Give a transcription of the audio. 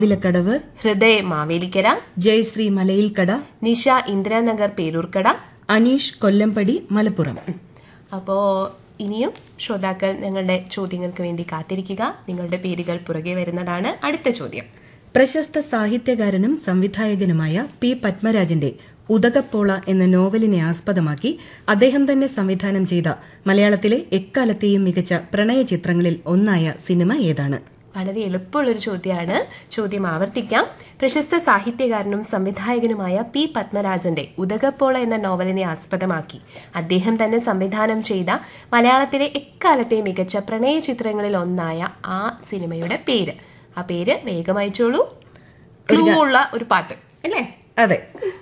വിലക്കടവ് ഹൃദയ മാവേലിക്കര ജയശ്രീ മലയിൽക്കട നിഷ ഇന്ദിരാനഗർ പേരൂർക്കട അനീഷ് കൊല്ലംപടി മലപ്പുറം അപ്പോൾ ഇനിയും ശ്രോതാക്കൾ ഞങ്ങളുടെ ചോദ്യങ്ങൾക്ക് വേണ്ടി കാത്തിരിക്കുക നിങ്ങളുടെ പേരുകൾ പുറകെ വരുന്നതാണ് അടുത്ത ചോദ്യം പ്രശസ്ത സാഹിത്യകാരനും സംവിധായകനുമായ പി പത്മരാജന്റെ ഉദകപ്പോള എന്ന നോവലിനെ ആസ്പദമാക്കി അദ്ദേഹം തന്നെ സംവിധാനം ചെയ്ത മലയാളത്തിലെ എക്കാലത്തെയും മികച്ച പ്രണയ ചിത്രങ്ങളിൽ ഒന്നായ സിനിമ ഏതാണ് വളരെ എളുപ്പമുള്ളൊരു ചോദ്യമാണ് ചോദ്യം ആവർത്തിക്കാം പ്രശസ്ത സാഹിത്യകാരനും സംവിധായകനുമായ പി പത്മരാജന്റെ ഉദകപ്പോള എന്ന നോവലിനെ ആസ്പദമാക്കി അദ്ദേഹം തന്നെ സംവിധാനം ചെയ്ത മലയാളത്തിലെ എക്കാലത്തെ മികച്ച പ്രണയ ചിത്രങ്ങളിൽ ഒന്നായ ആ സിനിമയുടെ പേര് ആ പേര് വേഗം അയച്ചോളൂ ക്ലൂ ഉള്ള ഒരു പാട്ട് അല്ലേ അതെ